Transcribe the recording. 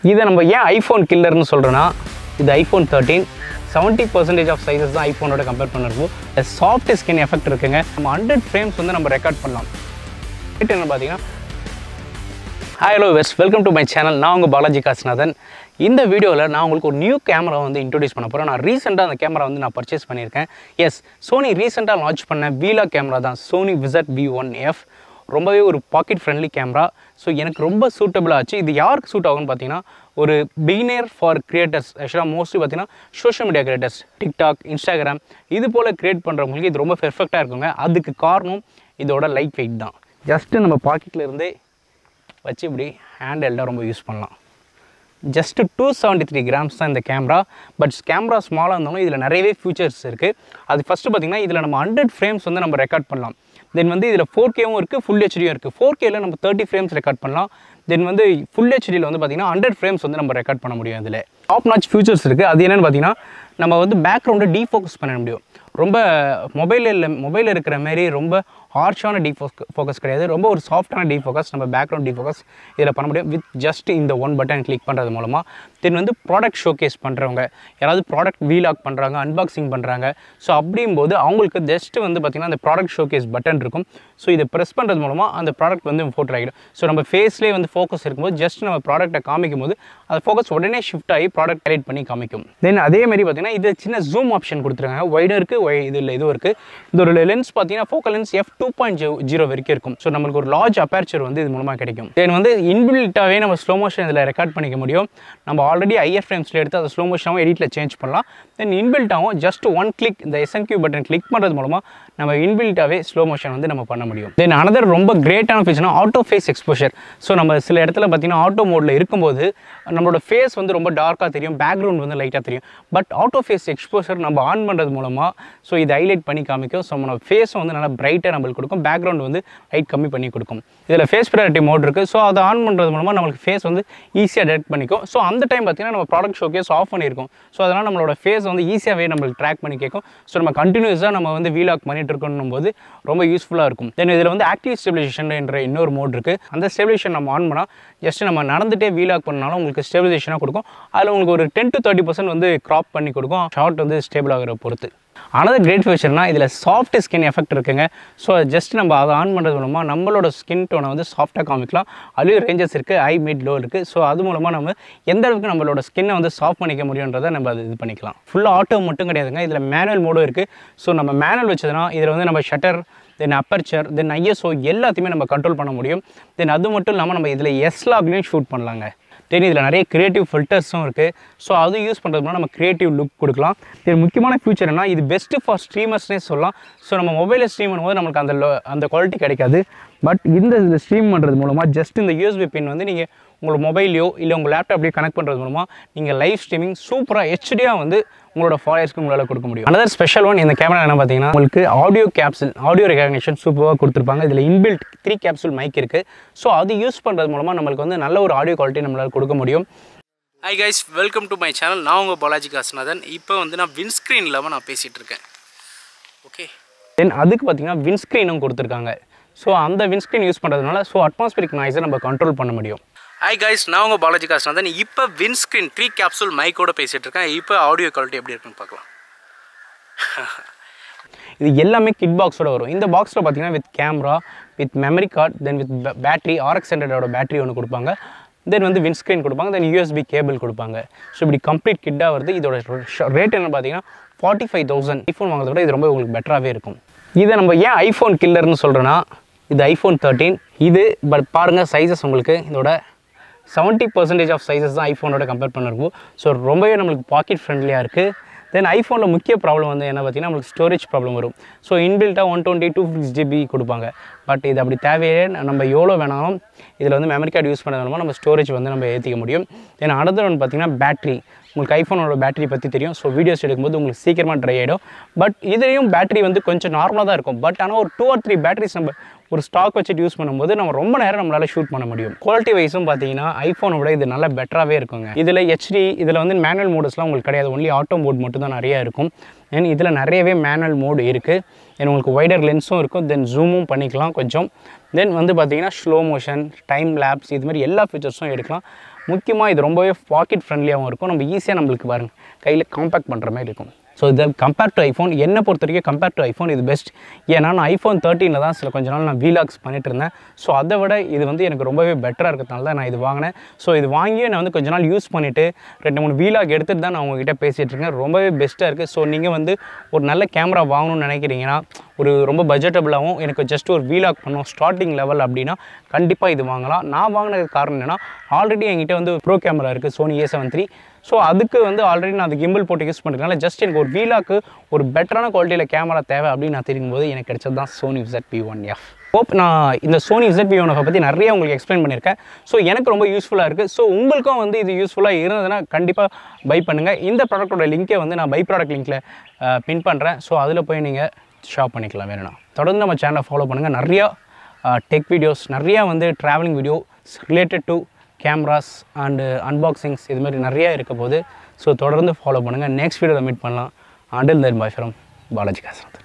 இதை நம்ம ஏன் ஐஃபோன் கில்லர்னு சொல்கிறோன்னா இது iPhone thirteen seventy percentage of sizes தான் ஐஃபோனோட கம்பேர் பண்ணிருக்கும் சாஃப்ட் ஸ்கின் எஃபெக்ட் இருக்குங்க நம்ம ஹண்ட்ரட் ஃப்ரேம்ஸ் வந்து நம்ம ரெக்கார்ட் பண்ணலாம் ரேட் என்ன பார்த்தீங்கன்னா hi hello west welcome to my channel நான் உங்கள் பாலாஜி காசிநாதன் இந்த வீடியோவில் நான் உங்களுக்கு ஒரு நியூ கேமரா வந்து இன்ட்ரோடியூஸ் பண்ண போகிறேன் நான் ரீசெண்டாக அந்த கேமரா வந்து நான் பர்ச்சேஸ் பண்ணியிருக்கேன் எஸ் சோனி ரீசெண்டாக லான்ச் பண்ண வீலா கேமரா தான் சோனி விசட் வி ஒன் எஃப் ரொம்பவே ஒரு பாக்கெட் ஃப்ரெண்ட்லி கேமரா ஸோ எனக்கு ரொம்ப சூட்டபிள் ஆச்சு இது யாருக்கு சூட் ஆகும்னு பார்த்தீங்கன்னா ஒரு பிகினர் ஃபார் கிரியேட்டர்ஸ் ஆக்சுவலாக மோஸ்ட்லி பார்த்தீங்கன்னா social media creators TikTok Instagram இது போல் கிரியேட் பண்ணுறவங்களுக்கு இது ரொம்ப பெர்ஃபெக்டாக இருக்குங்க அதுக்கு காரணம் இதோட லைட் வெயிட் தான் ஜஸ்ட்டு நம்ம பாக்கெட்டில் இருந்தே வச்சு இப்படி ஹேண்ட் ஹெல்டாக ரொம்ப யூஸ் பண்ணலாம் just two seventy three grams தான் இந்த கேமரா பட் கேமரா ஸ்மாலாக இருந்தாலும் இதில் நிறையவே ஃபியூச்சர்ஸ் இருக்குது அது ஃபஸ்ட்டு பார்த்திங்கன்னா இதில் நம்ம ஹண்ட்ரட் ஃப்ரேம்ஸ் வந்து நம்ம ரெக்கார்ட் பண்ணலாம் தென் வந்து இதில் ஃபோர் கேவும் இருக்குது ஃபுல் ஹெச்டியும் இருக்குது ஃபோர் கேல நம்ம தேர்ட்டி ஃப்ரேம்ஸ் ரெக்கார்ட் பண்ணலாம் தென் வந்து ஃபுல் ஹெச்டியில் வந்து பார்த்திங்கன்னா ஹண்ட்ரட் ஃப்ரேம்ஸ் வந்து நம்ம ரெக்கார்ட் பண்ண முடியும் இதில் டாப் நாச் ஃபியூச்சர்ஸ் இருக்குது அது என்னென்னு பார்த்தீங்கன்னா நம்ம வந்து பேக்ரவுண்டை டீஃபோக்கஸ் பண்ண முடியும் ரொம்ப மொபைலில் மொபைலில் இருக்கிற மாதிரி ரொம்ப ஹார்ஷான டீ ஃபோக்கஸ் கிடையாது ரொம்ப ஒரு சாஃப்டான டீ ஃபோக்கஸ் நம்ம பேக்ரவுண்ட் டீ ஃபோக்கஸ் இதில் பண்ண முடியும் வித் ஜஸ்ட் இந்த ஒன் பட்டன் கிளிக் பண்ணுறது மூலமாக தென் வந்து ப்ராடக்ட் ஷோகேஸ் பண்ணுறவங்க யாராவது ப்ராடக்ட் வீலாக் பண்ணுறாங்க அன்பாக்சிங் பண்ணுறாங்க ஸோ அப்படிங்கும்போது அவங்களுக்கு ஜஸ்ட் வந்து பார்த்திங்கன்னா அந்த ப்ராடக்ட் ஷோகேஸ் பட்டன் இருக்கும் ஸோ இதை ப்ரெஸ் பண்ணுறது மூலமாக அந்த ப்ராடக்ட் வந்து ஃபோட்டோ ஆகிடும் ஸோ நம்ம ஃபேஸ்லேயே வந்து ஃபோக்கஸ் இருக்கும்போது ஜஸ்ட் நம்ம ப்ராடக்ட்டை காமிக்கும் போது அந்த ஃபோக்கஸ் உடனே ஷிஃப்ட் ஆகி ப்ராடக்ட் ஹைலைட் பண்ணி காமிக்கும் தென் அதே மாதிரி பார்த்தீங்கன்னா இது சின்ன ஜூம் ஆப்ஷன் கொடுத்துருக்காங்க வைடும் இருக்குது இது இல்லை இதுவும் இருக்குது இது ஒரு லென்ஸ் பார்த்தீங்கன்னா focal lens f two point zero வரைக்கும் இருக்கும் ஸோ நம்மளுக்கு ஒரு லார்ஜ் அப்பேர்ச்சர் வந்து இது மூலமாக கிடைக்கும் தென் வந்து இன்பில்ட்டாகவே நம்ம ஸ்லோ மோஷன் இதில் ரெக்கார்ட் பண்ணிக்க முடியும் நம்ம ஆல்ரெடி ஐஎஃப் ஃப்ரேம்ஸில் எடுத்து அதை ஸ்லோ மோஷனாகவும் எடிட்டில் சேஞ்ச் பண்ணலாம் தென் இன்பில்ட்டாகவும் ஜஸ்ட் ஒன் கிளிக் இந்த எஸ்என்கியூ பட்டன் கிளிக் பண்ணுறது மூலமாக நம்ம இன்பில்ட்டாகவே ஸ்லோ மோஷன் வந்து நம்ம பண்ண முடியும் தென் அனதர் ரொம்ப கிரேட்டான ஃபீச்சர்னா ஆட்டோ ஃபேஸ் எக்ஸ்போஷர் ஸோ நம்ம சில இடத்துல பார்த்தீங்கன்னா ஆட்டோ மோடில் இருக்கும்போது நம்மளோட ஃபேஸ் வந்து ரொம்ப டார்க்காக தெரியும் பேக்ரவுண்ட் வந்து லைட்டாக தெரியும் பட் ஆட்டோ ஃபேஸ் எக்ஸ்போஷர் நம்ம ஆன் பண்ணுறது மூலமாக ஸோ இதை ஹைலைட் பண்ணி காமிக்கும் ஸோ நம்ம ஃபேஸும் வந்து நல்லா பிரைட்டாக நம்மளுக்கு கொடுக்கும் பேக்ரவுண்ட் வந்து லைட் கம்மி பண்ணி கொடுக்கும் இதில் ஃபேஸ் ப்ரையாரிட்டி மோட் இருக்குது ஸோ அதை ஆன் பண்ணுறது மூலமாக நம்மளுக்கு ஃபேஸ் வந்து ஈஸியாக டெக்ட் பண்ணிக்கும் ஸோ அந்த டைம் பார்த்தீங்கன்னா நம்ம ப்ராடக்ட் ஷோகேஸ் ஆஃப் பண்ணியிருக்கோம் ஸோ அதனால் நம்மளோட ஃபேஸ் வந்து ஈஸியாகவே நம்மளுக்கு ட்ராக் பண்ணி கேட்கும் ஸோ நம்ம கண்டினியூஸாக நம்ம வந்து வீலாக் பண்ணிட்டு இருக்கணும் போது ரொம்ப யூஸ்ஃபுல்லாக இருக்கும் தென் இதில் வந்து ஆக்டிவ் ஸ்டெபிலைசேஷன் என்ற இன்னொரு மோட் இருக்குது அந்த ஸ்டெபிலைசேஷன் நம்ம ஆன் பண்ணால் ஜஸ்ட் நம்ம நடந்துகிட்டே வீலாக் பண்ணாலும் உங்களுக்கு ஸ்டெபிலைசேஷனாக கொடுக்கும் அதில் உங்களுக்கு ஒரு டென் டு தேர்ட்டி பர்சன்ட் வந்து க்ராப் பண்ணி கொடுக்கும் ஷார்ட் வந்து ஸ்டேபிள் ஆகிற பொறுத்து அனதர் கிரேட் ஃபீச்சர்னா இதில் சாஃப்ட் ஸ்கின் எஃபெக்ட் இருக்குங்க ஸோ ஜஸ்ட் நம்ம அதை ஆன் பண்ணுறது மூலமாக நம்மளோட ஸ்கின் டோனை வந்து சாஃப்டாக காமிக்கலாம் அதுலேயும் ரேஞ்சஸ் இருக்குது ஐ மிட் லோ இருக்குது ஸோ அது மூலமாக நம்ம எந்த அளவுக்கு நம்மளோட ஸ்கின்னை வந்து சாஃப்ட் பண்ணிக்க முடியுன்றதை நம்ம அது இது பண்ணிக்கலாம் ஃபுல்லாக ஆட்டோ மட்டும் கிடையாதுங்க இதில் மேனுவல் மோடும் இருக்குது ஸோ நம்ம மேனுவல் வச்சதுன்னா இதில் வந்து நம்ம shutter then aperture then ISO எல்லாத்தையுமே நம்ம கண்ட்ரோல் பண்ண முடியும் தென் அது மட்டும் இல்லாமல் நம்ம இதில் எஸ்லாக்லேயும் ஷூட் பண்ணலாங்க தென் இதில் நிறைய க்ரியேட்டிவ் ஃபில்டர்ஸும் இருக்குது ஸோ அது யூஸ் பண்ணுறது மூலம் நம்ம க்ரியேட்டிவ் லுக் கொடுக்கலாம் இது முக்கியமான ஃபியூச்சர் என்ன இது பெஸ்ட்டு ஃபார் ஸ்ட்ரீமர்ஸ்னே சொல்லலாம் ஸோ நம்ம மொபைலில் ஸ்ட்ரீம் பண்ணும்போது நமக்கு அந்த lo- அந்த குவாலிட்டி கிடைக்காது பட் இந்த இதில் ஸ்ட்ரீம் பண்ணுறது மூலமாக ஜஸ்ட் இந்த யூஎஸ்பி பின் வந்து நீங்கள் உங்களோட மொபைலையோ இல்லை உங்கள் லேப்டாப்லேயோ கனெக்ட் பண்ணுறது மூலமாக நீங்கள் லைவ் ஸ்ட்ரீமிங் சூப்பராக ஹெச்டியாக வந்து உங்களோட ஃபாலோயர்ஸ்க்கு உங்களால் கொடுக்க முடியும் another ஸ்பெஷல் ஒன் இந்த கேமரா என்ன பார்த்தீங்கன்னா உங்களுக்கு ஆடியோ கேப்சூல் ஆடியோ ரெகக்னிஷன் சூப்பராக கொடுத்துருப்பாங்க இதில் இன்பில்ட் த்ரீ கேப்சூல் மைக் இருக்குது ஸோ அது யூஸ் பண்ணுறது மூலமாக நம்மளுக்கு வந்து நல்ல ஒரு ஆடியோ குவாலிட்டி நம்மளால் கொடுக்க முடியும் hi guys welcome to my channel நான் உங்கள் பாலாஜி காசுநாதன் இப்போ வந்து நான் வின்ஸ்க்ரீன் இல்லாமல் நான் பேசிகிட்டு இருக்கேன் ஓகே தென் அதுக்கு பார்த்தீங்கன்னா வின்ஸ்க்ரீனும் கொடுத்துருக்காங்க ஸோ அந்த வின்ஸ்க்ரீன் யூஸ் பண்ணுறதுனால ஸோ அட்மாஸ்பியரிக் நாய்ஸை நம்ம கண்ட்ரோல் பண்ண முடியும் ஹாய் கைஸ் நான் உங்கள் பாலாஜி காசுநாதன் இப்போ வின்ஸ்க்ரீன் த்ரீ கேப்சூல் மைக்கோட பேசிகிட்டு இருக்கேன் இப்போ ஆடியோ குவாலிட்டி எப்படி இருக்குன்னு பார்க்கலாம் இது எல்லாமே கிட் பாக்ஸோட வரும் இந்த பாக்ஸில் பார்த்தீங்கன்னா with camera with memory card then with battery RX ஹண்ட்ரடோட பேட்டரி ஒன்று கொடுப்பாங்க தென் வந்து வின்ஸ்க்ரீன் கொடுப்பாங்க தென் யூஎஸ்பி கேபிள் கொடுப்பாங்க ஸோ இப்படி கம்ப்ளீட் கிட்டாக வருது இதோட ரேட் என்ன பார்த்தீங்கன்னா ஃபார்ட்டி ஃபைவ் தௌசண்ட் ஐஃபோன் வாங்குறத விட இது ரொம்ப உங்களுக்கு பெட்டராகவே இருக்கும் இதை நம்ம ஏன் ஐஃபோன் கில்லர்னு சொல்கிறோன்னா இது ஐஃபோன் தேர்ட்டீன் இது பட் பாருங்கள் சைஸஸ் உங்களுக்கு இதோட செவன்ட்டி பர்சன்டேஜ் ஆஃப் சைஸஸ் தான் ஐஃபோனோட கம்பேர் பண்ணிருக்கும் ஸோ ரொம்பவே நம்மளுக்கு பாக்கெட் ஃப்ரெண்ட்லியாக இருக்குது தென் ஐஃபோனில் முக்கிய ப்ராப்ளம் வந்து என்ன பார்த்தீங்கன்னா நம்மளுக்கு ஸ்டோரேஜ் ப்ராப்ளம் வரும் ஸோ இன்பில்ட்டாக one twenty two six GB கொடுப்பாங்க பட் இது அப்படி தேவையே நம்ம எவ்வளோ வேணாலும் இதில் வந்து மெமரி கார்டு யூஸ் பண்ணுறது மூலமா நம்ம ஸ்டோரேஜ் வந்து நம்ம ஏற்றிக்க முடியும் தென் அடுத்த ஒன்று பார்த்தீங்கன்னா பேட்டரி உங்களுக்கு ஐஃபோனோட பேட்டரி பற்றி தெரியும் ஸோ வீடியோஸ் எடுக்கும்போது உங்களுக்கு சீக்கிரமாக ட்ரை ஆகிடும் பட் இதுலேயும் பேட்டரி வந்து கொஞ்சம் நார்மலாக தான் இருக்கும் பட் ஆனால் ஒரு டூ ஆர் த்ரீ பேட்டரிஸ் நம்ம ஒரு ஸ்டாக் வச்சுட்டு யூஸ் பண்ணும்போது நம்ம ரொம்ப நேரம் நம்மளால் ஷூட் பண்ண முடியும் குவாலிட்டி வைஸும் பார்த்தீங்கன்னா ஐஃபோனை விட இது நல்லா பெட்டராகவே இருக்குங்க இதில் ஹெச்டி இதில் வந்து மேனுவல் மோட்ஸ்லாம் உங்களுக்கு கிடையாது ஒன்லி ஆட்டோ மோட் மட்டும் தான் நிறையா இருக்கும் தென் இதில் நிறையவே மேனுவல் மோடு இருக்குது தென் உங்களுக்கு வைடர் லென்ஸும் இருக்கும் தென் ஜூமும் பண்ணிக்கலாம் கொஞ்சம் தென் வந்து பார்த்தீங்கன்னா ஸ்லோ மோஷன் டைம் லேப்ஸ் இது மாதிரி எல்லா ஃபீச்சர்ஸும் எடுக்கலாம் முக்கியமாக இது ரொம்பவே பாக்கெட் ஃப்ரெண்ட்லியாகவும் இருக்கும் நம்ம ஈஸியாக நம்மளுக்கு பாருங்கள் கையில் காம்பேக்ட் பண்ணுற மாதிரி இருக்கும் ஸோ இது கம்பேர் டு ஐஃபோன் என்னை பொறுத்த வரைக்கும் கம்பேர் டு ஐஃபோன் இது பெஸ்ட் ஏன்னா நான் ஐஃபோன் தேர்ட்டினில் தான் சில கொஞ்ச நாள் நான் வீலாக்ஸ் பண்ணிட்டு இருந்தேன் ஸோ அதை விட இது வந்து எனக்கு ரொம்பவே பெட்டராக இருக்கிறதுனால தான் நான் இது வாங்கினேன் ஸோ இது வாங்கியே நான் வந்து கொஞ்ச நாள் யூஸ் பண்ணிவிட்டு ரெண்டு மூணு வீலாக் எடுத்துகிட்டு தான் நான் உங்ககிட்ட பேசிகிட்டு இருக்கேன் ரொம்பவே பெஸ்ட்டாக இருக்குது ஸோ நீங்கள் வந்து ஒரு நல்ல கேமரா வாங்கணும்னு நினைக்கிறீங்கன்னா ஒரு ரொம்ப பட்ஜெட்டபுளாகவும் எனக்கு ஜஸ்ட் ஒரு வீலாக் பண்ணும் ஸ்டார்டிங் லெவல் அப்படின்னா கண்டிப்பாக இது வாங்கலாம் நான் வாங்கினதுக்கு காரணம் என்னென்னா ஆல்ரெடி என்கிட்ட வந்து ப்ரோ கேமரா இருக்குது Sony A seven three so அதுக்கு வந்து ஆல்ரெடி நான் அது கிம்பிள் போட்டு யூஸ் பண்ணுறதுனால ஜஸ்ட் எனக்கு ஒரு வீலாக்கு ஒரு பெட்டரான குவாலிட்டியில் கேமரா தேவை அப்படின்னு நான் தெரியும் போது எனக்கு கிடைச்சது தான் சோனி விசட் பி ஒன் எஃப் ஹோப் நான் இந்த சோனி விசட் பி ஒன் பற்றி நிறைய உங்களுக்கு எக்ஸ்பிளைன் பண்ணியிருக்கேன் ஸோ எனக்கு ரொம்ப யூஸ்ஃபுல்லாக இருக்குது ஸோ உங்களுக்கும் வந்து இது யூஸ்ஃபுல்லாக இருந்ததுன்னா கண்டிப்பாக பை பண்ணுங்கள் இந்த ப்ராடக்ட்டோட லிங்க்கை வந்து நான் பை ப்ராடக்ட் லிங்க்கில் பின் பண்ணுறேன் ஸோ அதில் போய் நீங்கள் ஷாப் பண்ணிக்கலாம் வேணும்னா தொடர்ந்து நம்ம சேனலை ஃபாலோ பண்ணுங்கள் நிறையா டெக் வீடியோஸ் நிறையா வந்து travelling video related to cameras and unboxings இது மாதிரி நிறையா இருக்க போது ஸோ தொடர்ந்து ஃபாலோ பண்ணுங்கள் நெக்ஸ்ட் வீடியோவில் மீட் பண்ணலாம் until then bye from Balaji காசரத்